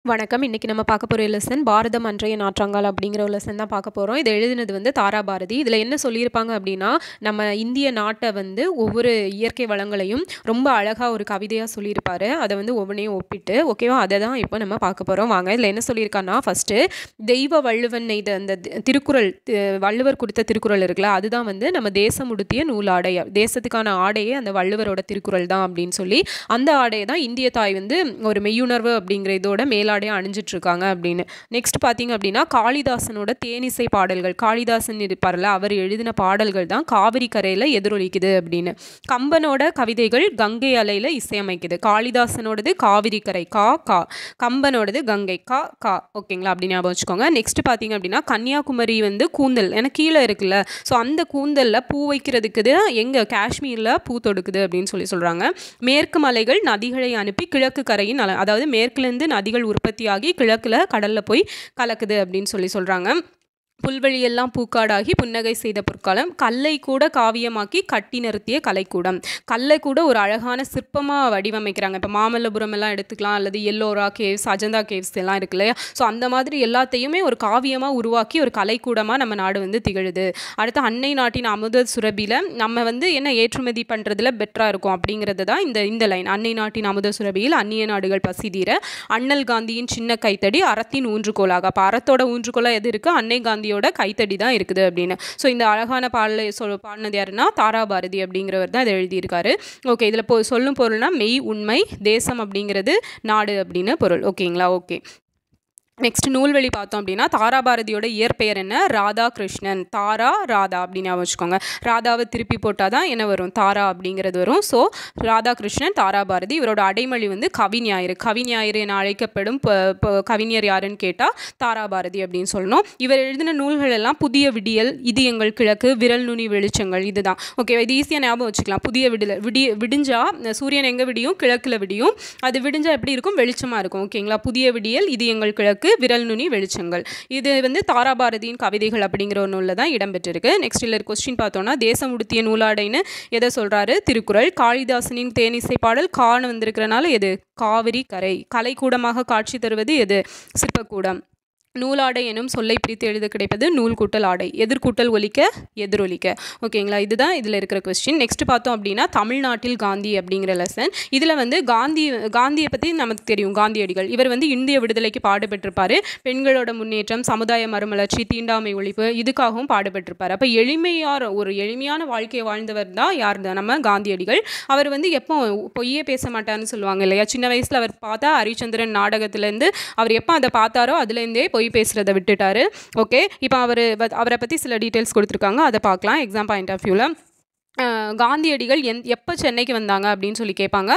வணக்கம். இன்னைக்கு நம்ம பார்க்க போற லெசன் பாரதம் அன்றைய நாற்றங்கால் அப்படிங்கிற ஒரு லெசன் தான் பார்க்க போறோம். இத எழுதினது வந்து தாரா பாரதி. இதில என்ன சொல்லியிருப்பாங்க அப்படின்னா, நம்ம இந்திய நாட்ட வந்து ஒவ்வொரு இயற்கை வளங்களையும் ரொம்ப அழகா ஒரு கவிதையா சொல்லியிருப்பாரு. அத வந்து ஒவ்வொன்னையும் ஒப்பிட்டு, ஓகேவா? அத தான் இப்போ நம்ம பார்க்க போறோம். வாங்க. இதில என்ன சொல்லியிருக்கான்னா, ஃபர்ஸ்ட்டு தெய்வ வள்ளுவன் நெய்த அந்த தி திருக்குறள் தி வள்ளுவர் குடுத்த திருக்குறள் இருக்குல்ல, அதுதான் வந்து நம்ம தேசம் உடுத்திய நூலாடை. தேசத்துக்கான ஆடையே அந்த வள்ளுவரோட திருக்குறள் தான் அப்படின்னு சொல்லி, அந்த ஆடைய தான் இந்திய தாய் வந்து ஒரு மெய்யுணர்வு அப்படிங்கிற இதோட மேலாடையா அணிஞ்சிட்டுருக்காங்க அப்படின்னு. நெக்ஸ்ட் பார்த்தீங்க அப்படின்னா, காளிதாசனோட தேனிசை பாடல்கள். காளிதாசன் இருப்பார்ல, அவர் எழுதின பாடல்கள் தான் காவிரி கரையில எதிரொலிக்குது அப்படின்னு. கம்பனோட கவிதைகள் கங்கை அலையில இசையமைக்குது. காளிதாசனோடது காவிரி கரை கா, கா. கம்பனோடது கங்கை கா, கா. ஓகேங்களா? அப்படி ஞாபகம் வச்சுக்கோங்க. நெக்ஸ்ட் பார்த்தீங்க அப்படின்னா, கன்னியாகுமரி வந்து கூந்தல். ஏன்னா கீழ இருக்குல்ல, ஸோ அந்த கூந்தல்ல பூ வைக்கிறதுக்கு தான் எங்க காஷ்மீர்ல பூ தொடுக்குது அப்படின்னு சொல்லி சொல்றாங்க. மேற்கு மலைகள் நதிகளை அனுப்பி கிழக்கு கரையின் அல அதாவது மேற்குலேருந்து நதிகள் உற்பத்தியாகி கிழக்குல கடல்ல போய் கலக்குது அப்படின்னு சொல்லி சொல்றாங்க. புல்வெளியெல்லாம் பூக்காடாகி புன்னகை செய்த பொற்காலம். கல்லை கூட காவியமாக்கி கட்டி நிறுத்திய கலைக்கூடம். கல்லை கூட ஒரு அழகான சிற்பமா வடிவமைக்கிறாங்க. இப்ப மாமல்லபுரம் எல்லாம் எடுத்துக்கலாம். அல்லது எல்லோரா கேவ்ஸ், அஜந்தா கேவ்ஸ் எல்லாம் இருக்கு இல்லையா? ஸோ அந்த மாதிரி எல்லாத்தையுமே ஒரு காவியமா உருவாக்கி ஒரு கலைக்கூடமா நம்ம நாடு வந்து திகழுது. அடுத்து அன்னை நாட்டின் அமுத சுரபியில நம்ம வந்து என்ன ஏற்றுமதி பண்றதுல பெட்டரா இருக்கோம் அப்படிங்கிறது தான் இந்த இந்த லைன். அன்னை நாட்டின் அமுத சுரபியில் அந்நிய நாடுகள் பசிதீர, அண்ணல் காந்தியின் சின்ன கைத்தடி அறத்தின் ஊன்றுகோலாக. அப்ப அறத்தோட ஊன்றுகோலா எது இருக்கு? அன்னை காந்தியோட கைத்தடி தான் இருக்குது அப்படின்னு. ஸோ இந்த அழகான பாடலை சொல் பாடுனது யாருன்னா, தாரா பாரதி அப்படிங்கிறவர் தான் இத எழுதியிருக்காரு. ஓகே. இதில பொ சொல்லும் பொருள்னா மெய், உண்மை, தேசம் அப்படிங்கிறது நாடு அப்படின்னு பொருள். ஓகேங்களா? ஓகே. நெக்ஸ்ட் நூல்வழி பார்த்தோம் அப்படின்னா, தாரா பாரதியோட இயற்பெயர் என்ன? ராதாகிருஷ்ணன். தாரா, ராதா அப்படின்னு ஞாபகம் வச்சுக்கோங்க. ராதாவ திருப்பி போட்டா தான் என்ன வரும்? தாரா அப்படிங்கிறது வரும். ஸோ ராதாகிருஷ்ணன், தாரா பாரதி. இவரோட அடைமொழி வந்து கவிஞாயிறு. கவிஞாயிறு என அழைக்கப்படும் ப ப கவிஞர் யாருன்னு கேட்டா, தாரா பாரதி அப்படின்னு சொல்லணும். இவர் எழுதின நூல்கள் எல்லாம் புதிய விடியல், இது எங்கள் கிழக்கு, விரல் நுனி வெளிச்சங்கள் இதுதான். ஓகேவா? இது ஈஸியா ஞாபகம் வச்சுக்கலாம். புதிய விடியல் விடிய விடிஞ்சா சூரியன் எங்க விடியும்? கிழக்குல விடியும். அது விடிஞ்சா எப்படி இருக்கும்? வெளிச்சமா இருக்கும். ஓகேங்களா? புதிய விடியல், இது எங்கள் கிழக்கு, விரல் நுனி வெளிச்சங்கள். இது வந்து தாரா பாரதியின் கவிதைகள் அப்படிங்கிற ஒரு நூல்ல தான் இடம்பெற்றிருக்கு. நெக்ஸ்ட் இதுல கொஸ்டின் பார்த்தோம்னா, தேசம் உடுத்திய நூலாடைன்னு எத சொல்றாரு? திருக்குறள். காளிதாசனின் தேனிசை பாடல் கான்னு வந்திருக்கிறனால எது? காவிரி கரை. கலைக்கூடமாக காட்சி தருவது எது? சிற்பக்கூடம். நூலாடை எனும் சொல்லை பிரித்து எழுத கிடைப்பது நூல் கூட்டல் ஆடை. எதிர்க்கூட்டல் ஒலிக்க, எதிரொலிக்க. ஓகேங்களா? இதுதான் இதில இருக்கிற கொஸ்டின். நெக்ஸ்ட் பார்த்தோம் அப்படின்னா, தமிழ்நாட்டில் காந்தி அப்படிங்கிற லெசன். இதில வந்து காந்தி காந்திய பத்தி நமக்கு தெரியும். காந்தியடிகள். இவர் வந்து இந்திய விடுதலைக்கு பாடுபட்டிருப்பாரு. பெண்களோட முன்னேற்றம், சமுதாய மறுமலர்ச்சி, தீண்டாமை ஒழிப்பு இதுக்காகவும் பாடுபட்டிருப்பாரு. அப்ப எளிமையா ஒரு எளிமையான வாழ்க்கைய வாழ்ந்தவர் தான் யார்? நம்ம காந்தியடிகள். அவர் வந்து எப்போ பொய்யே பேச மாட்டார்ன்னு சொல்லுவாங்க இல்லையா? சின்ன வயசுல அவர் பார்த்தா ஹரிச்சந்திரன் நாடகத்திலேருந்து அவர் எப்ப அத பார்த்தாரோ அதுலேருந்தே பொய் பேசுறத விட்டுட்டாரு. ஓகே. இப்ப அவரு அவர பத்தி சில டீட்டெயில்ஸ் குடுத்துருக்காங்க. அத பார்க்கலாம். எக்ஸாம் பாயிண்ட் ஆஃப் வியூல. அ காந்தியடிகள் எந் எப்ப சென்னைக்கு வந்தாங்க அப்படின்னு சொல்லி கேட்பாங்க.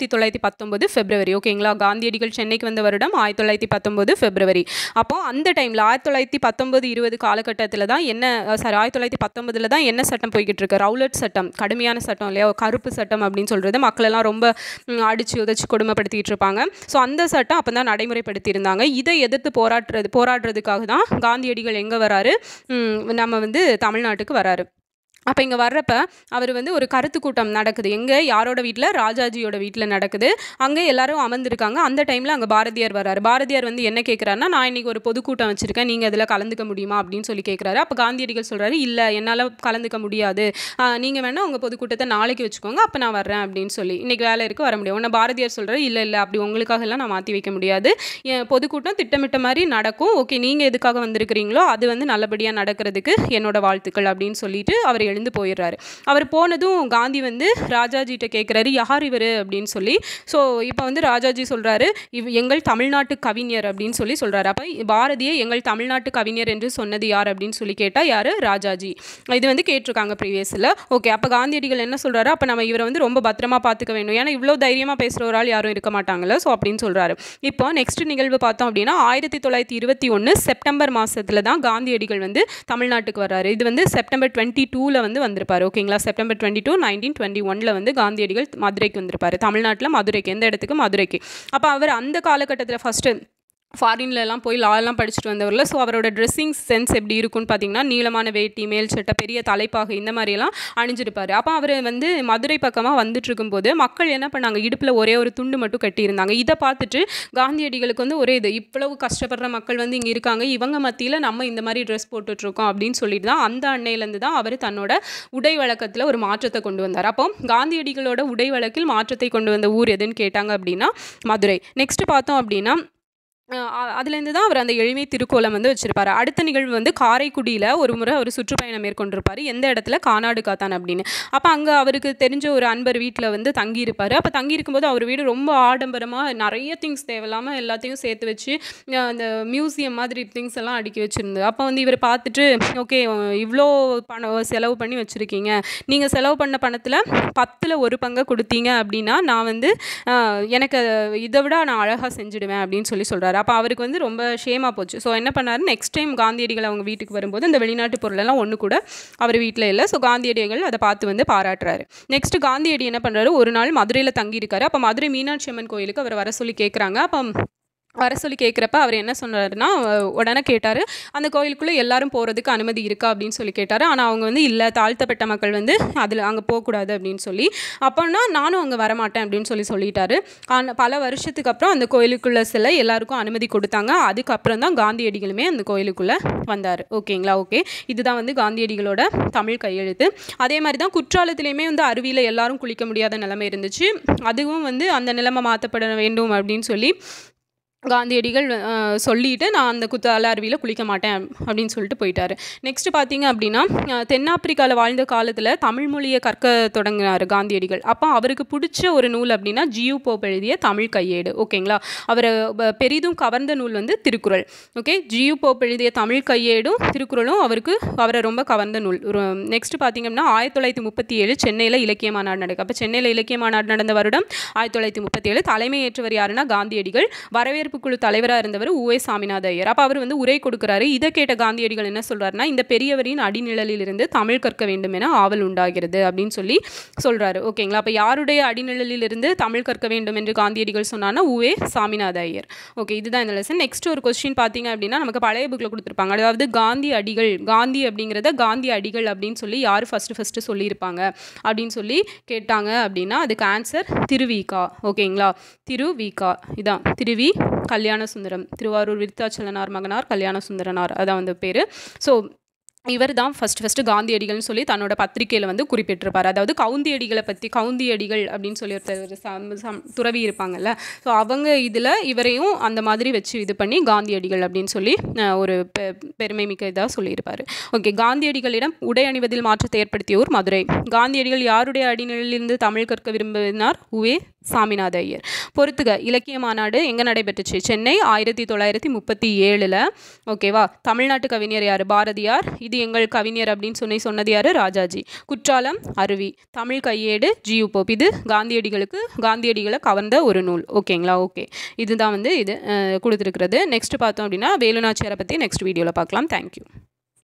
1919 பிப்ரவரி. ஓகேங்களா? காந்தியடிகள் சென்னைக்கு வந்த வருடம் 1919 பிப்ரவரி. அப்போ அந்த டைம்ல 1919, 20 காலகட்டத்தில தான் என்ன சாரி 1919ல தான் என்ன சட்டம் போய்க்கிட்டு இருக்கு? ரவுலட் சட்டம். கடுமையான சட்டம் இல்லையா? கருப்பு சட்டம் அப்படின்னு சொல்றது. மக்களெல்லாம் ரொம்ப அடிச்சு உதைச்சு கொடுமைப்படுத்திட்டு இருப்பாங்க. ஸோ அந்த சட்டம் அப்ப தான் நடைமுறைப்படுத்தியிருந்தாங்க. இதை எதிர்த்து போராடுறது போராடுறதுக்காக தான் காந்தியடிகள் எங்க வராரு? ம் நம்ம வந்து தமிழ்நாட்டுக்கு வராரு. அப்ப இங்க வர்றப்ப அவர் வந்து ஒரு கருத்து கூட்டம் நடக்குது. எங்க? யாரோட வீட்ல? ராஜாஜியோட வீட்ல நடக்குது. அங்க எல்லாரும் அமர்ந்திருக்காங்க. அந்த டைம்ல அங்க பாரதியார் வராரு. பாரதியார் வந்து என்ன கேட்கிறாருன்னா, நான் இன்னைக்கு ஒரு பொதுக்கூட்டம் வச்சிருக்கேன். நீங்க அதில கலந்துக்க முடியுமா? அப்படின்னு சொல்லி கேட்கிறாரு. அப்ப காந்தியடிகள் சொல்றாரு, இல்ல என்னால கலந்துக்க முடியாது. அ நீங்க வேணா உங்க பொதுக்கூட்டத்த நாளைக்கு வச்சுக்கோங்க. அப்ப நான் வர்றேன் அப்படின்னு சொல்லி. இன்னைக்கு வேலை இருக்கு வர முடியும். உடனே பாரதியார் சொல்றாரு, இல்ல இல்ல அப்படி உங்களுக்காகலாம் நான் மாத்தி வைக்க முடியாது. என் பொதுக்கூட்டம் திட்டமிட்ட மாரி நடக்கும். ஓகே நீங்க எதுக்காக வந்திருக்கிறீங்களோ அது வந்து நல்லபடியா நடக்கிறதுக்கு என்னோட வாழ்த்துக்கள் அப்படின்னு சொல்லிட்டு அவர் எழுந்து போயிடுறாரு. அவர் போனதும் காந்தி வந்து ராஜாஜிட்ட கேட்கிறாரு, யார் இவரு? அப்படின்னு சொல்லி. ஸோ இப்ப வந்து ராஜாஜி சொல்றாரு, இவ் எங்கள் தமிழ்நாட்டு கவிஞர் அப்படின்னு சொல்லி சொல்றாரு. அப்ப பாரதிய எங்கள் தமிழ்நாட்டு கவிஞர் என்று சொன்னது யார்? அப்படின்னு சொல்லி கேட்டா யாரு? ராஜாஜி. இது வந்து கேட்டிருக்காங்க ப்ரீவியஸ்ல. ஓகே. அப்ப காந்தியடிகள் என்ன சொல்றாரு? அப்ப நம்ம இவர வந்து ரொம்ப பத்திரமா பார்த்துக்க வேண்டும். ஏன்னா இவ்ளோ தைரியமா பேசுற ஒரு ஆள் யாரும் இருக்க மாட்டாங்கல்ல. ஸோ அப்படின்னு சொல்றாரு. இப்போ நெக்ஸ்ட் நிகழ்வு பார்த்தோம் அப்படின்னா, 1921 செப்டம்பர் மாசத்துல தான் காந்தியடிகள் வந்து தமிழ்நாட்டுக்கு வர்றாரு. இது வந்து செப்டம்பர் 22ல வந்து வந்திருப்பாரு. ஓகேங்களா? செப்டம்பர் 22, 1921ல வந்து காந்தியடிகள் மதுரைக்கு வந்திருப்பாரு. தமிழ்நாட்டுல மதுரைக்கு. எந்த இடத்துக்கு? மதுரைக்கு. அப்ப அவர் அந்த காலகட்டத்தில ஃபர்ஸ்ட்டு ஃபாரின்லலாம் போய் லாலாம் படிச்சுட்டு வந்தவரில் ஸோ அவரோட ட்ரெஸ்ஸிங் சென்ஸ் எப்படி இருக்கும்னு பார்த்தீங்கன்னா நீளமான வேட்டி மேல் சட்டை பெரிய தலைப்பாகை இந்த மாதிரியெல்லாம் அணிஞ்சிருப்பார் அப்போ அவர் வந்து மதுரை பக்கமாக வந்துட்டு இருக்கும்போது மக்கள் என்ன பண்ணாங்க இடுப்பில் ஒரே ஒரு துண்டு மட்டும் கட்டியிருந்தாங்க இதை பார்த்துட்டு காந்தியடிகளுக்கு வந்து ஒரே இது இவ்வளவு கஷ்டப்படுற மக்கள் வந்து இங்கே இருக்காங்க இவங்க மத்தியில் நம்ம இந்த மாதிரி ட்ரெஸ் போட்டுட்ருக்கோம் அப்படின்னு சொல்லிட்டு தான் அந்த அன்னையிலேருந்து தான் அவர் தன்னோட உடை வழக்கத்தில் ஒரு மாற்றத்தை கொண்டு வந்தார் அப்போ காந்தியடிகளோட உடை வழக்கில் மாற்றத்தை கொண்டு வந்த ஊர் எதுன்னு கேட்டாங்க அப்படின்னா மதுரை நெக்ஸ்ட் பார்த்தோம் அப்படின்னா அஹ் அதுலேருந்து தான் அவர் அந்த எளிமை திருக்கோலம் வந்து வச்சிருப்பாரு அடுத்த நிகழ்வு வந்து காரைக்குடியில் ஒரு முறை அவர் சுற்றுப்பயணம் மேற்கொண்டிருப்பார் எந்த இடத்துல கானாடு காத்தான் அப்படின்னு அப்போ அங்கே அவருக்கு தெரிஞ்ச ஒரு அன்பர் வீட்டில் வந்து தங்கியிருப்பார் அப்போ தங்கியிருக்கும்போது அவர் வீடு ரொம்ப ஆடம்பரமாக நிறைய திங்ஸ் தேவையில்லாமல் எல்லாத்தையும் சேர்த்து வச்சு அஹ் அந்த மியூசியம் மாதிரி திங்ஸ் எல்லாம் அடுக்கி வச்சுருந்தது அப்போ வந்து இவர் பார்த்துட்டு ஓகே இவ்வளோ பணம் செலவு பண்ணி வச்சுருக்கீங்க நீங்கள் செலவு பண்ண பணத்தில் பத்தில் ஒரு பங்கை கொடுத்தீங்க அப்படின்னா நான் வந்து அஹ், எனக்கு இதை விட நான் அழகாக செஞ்சுடுவேன் அப்படின்னு சொல்லி சொல்கிறாரு அப்போ அவருக்கு வந்து ரொம்ப ஷேமாக போச்சு ஸோ என்ன பண்ணாரு நெக்ஸ்ட் டைம் காந்தியடிகள் அவங்க வீட்டுக்கு வரும்போது இந்த வெளிநாட்டு பொருளெல்லாம் ஒன்று கூட அவர் வீட்டில் இல்லை ஸோ காந்தியடிகள் அதை பார்த்து வந்து பாராட்டுறாரு நெக்ஸ்ட் காந்தியடி என்ன பண்ணுறாரு ஒரு நாள் மதுரையில் தங்கியிருக்காரு அப்போ மதுரை மீனாட்சி அம்மன் கோயிலுக்கு அவர் வர சொல்லி கேட்குறாங்க அப்போ வர சொல்லி கேட்குறப்ப அவர் என்ன சொன்னாருன்னா அஹ், உடனே கேட்டார் அந்த கோயிலுக்குள்ளே எல்லாரும் போகிறதுக்கு அனுமதி இருக்கா அப்படின்னு சொல்லி கேட்டார் ஆனால் அவங்க வந்து இல்லை தாழ்த்தப்பட்ட மக்கள் வந்து அதில் அங்கே போகக்கூடாது அப்படின்னு சொல்லி அப்போனா நானும் அங்கே வரமாட்டேன் அப்படின்னு சொல்லி சொல்லிட்டாரு ஆனால் பல வருஷத்துக்கு அப்புறம் அந்த கோயிலுக்குள்ளே சில எல்லாருக்கும் அனுமதி கொடுத்தாங்க அதுக்கப்புறம் தான் காந்தியடிகளுமே அந்த கோயிலுக்குள்ளே வந்தார் ஓகேங்களா ஓகே இதுதான் வந்து காந்தியடிகளோட தமிழ் கையெழுத்து அதே மாதிரி தான் குற்றாலத்திலையுமே வந்து அருவியில் எல்லாரும் குளிக்க முடியாத நிலைமை இருந்துச்சு அதுவும் வந்து அந்த நிலைமை மாற்றப்பட வேண்டும் அப்படின்னு சொல்லி காந்தியடிகள் அஹ், சொல்லிட்டு நான் அந்த குத்தால அருவியில் குளிக்க மாட்டேன் அப்படின்னு சொல்லிட்டு போயிட்டாரு நெக்ஸ்ட் பார்த்தீங்க அப்படின்னா அஹ், தென்னாப்பிரிக்காவில் வாழ்ந்த காலத்தில் தமிழ் மொழியை கற்க தொடங்கினார் காந்தியடிகள் அப்போ அவருக்கு பிடிச்ச ஒரு நூல் அப்படின்னா ஜியு போப் எழுதிய தமிழ் கையேடு ஓகேங்களா அவரை ப- பெரிதும் கவர்ந்த நூல் வந்து திருக்குறள் ஓகே ஜியு போப் எழுதிய தமிழ் கையேடும் திருக்குறளும் அவருக்கு அவரை ரொம்ப கவர்ந்த நூல் நெக்ஸ்ட் பார்த்தீங்கன்னா ஆயிரத்தி தொள்ளாயிரத்தி முப்பத்தி ஏழு சென்னையில் இலக்கிய மாநாடு நடக்கும் அப்போ சென்னையில் இலக்கிய மாநாடு நடந்த வருடம் ஆயிரத்தி தொள்ளாயிரத்தி முப்பத்தி ஏழு தலைமை ஏற்றவர் யாருன்னா காந்தியடிகள் வரவேற்பு குழு தலைவராக இருந்தவர் உவே சாமிநாத ஐயர் அப்போ அவர் வந்து உரை கொடுக்குறாரு இதை கேட்ட காந்தியடிகள் என்ன சொல்றாருன்னா இந்த பெரியவரின் அடிநிழலில் இருந்து தமிழ் கற்க வேண்டும் என ஆவல் உண்டாகிறது அப்படின்னு சொல்லி சொல்றாரு ஓகேங்களா அப்போ யாருடைய அடிநிழலில் இருந்து தமிழ் கற்க வேண்டும் என்று காந்தியடிகள் சொன்னார்னா உவே சாமிநாத ஐயர் ஓகே இதுதான் இந்த லெசன் நெக்ஸ்ட் ஒரு கொஸ்டின் பார்த்தீங்க அப்படின்னா நமக்கு பழைய புக்கில் கொடுத்துருப்பாங்க அதாவது காந்தி அடிகள் காந்தி அப்படிங்கிறத காந்தி அடிகள் அப்படின்னு சொல்லி யார் ஃபஸ்ட்டு ஃபஸ்ட்டு சொல்லியிருப்பாங்க அப்படின்னு சொல்லி கேட்டாங்க அப்படின்னா அதுக்கு ஆன்சர் திருவிகா ஓகேங்களா திருவிகா இதான் திருவி கல்யாண சுந்தரம் திருவாரூர் விருத்தாச்சலனார் மகனார் கல்யாண சுந்தரனார் அதான் வந்து பேர் ஸோ இவர் தான் ஃபஸ்ட் ஃபஸ்ட்டு காந்தியடிகள்னு சொல்லி தன்னோட பத்திரிக்கையில் வந்து குறிப்பிட்டிருப்பார் அதாவது கவுந்தியடிகளை பற்றி கவுந்தியடிகள் அப்படின்னு சொல்லி ஒருத்தர் ஒரு சம் சம் துறவி இருப்பாங்கல்ல ஸோ அவங்க இதில் இவரையும் அந்த மாதிரி வச்சு இது பண்ணி காந்தியடிகள் அப்படின்னு சொல்லி அஹ், ஒரு பெ பெருமை மிக்க இதாக சொல்லியிருப்பார் ஓகே காந்தியடிகளிடம் உடை அணிவதில் மாற்றத்தை ஏற்படுத்திய ஊர் மதுரை காந்தியடிகள் யாருடைய அடிநிலையிலிருந்து தமிழ் கற்க விரும்பினார் உவே சாமிநாத ஐயர் பொறுத்துக இலக்கிய மாநாடு எங்கே நடைபெற்றுச்சு சென்னை ஆயிரத்தி தொள்ளாயிரத்தி முப்பத்தி ஏழில் ஓகேவா தமிழ்நாட்டு கவிஞர் யார் பாரதியார் இது எங்கள் கவிஞர் அப்படின்னு சொல்லி சொன்னது யார் ராஜாஜி குற்றாலம் அருவி தமிழ் கையேடு ஜியு போப் இது காந்தியடிகளுக்கு காந்தியடிகளை கவர்ந்த ஒரு நூல் ஓகேங்களா ஓகே இதுதான் வந்து இது அஹ், கொடுத்துருக்கிறது நெக்ஸ்ட் பார்த்தோம் அப்படின்னா வேலுநாச்சியாரை பற்றி நெக்ஸ்ட் வீடியோவில் பார்க்கலாம் தேங்க்யூ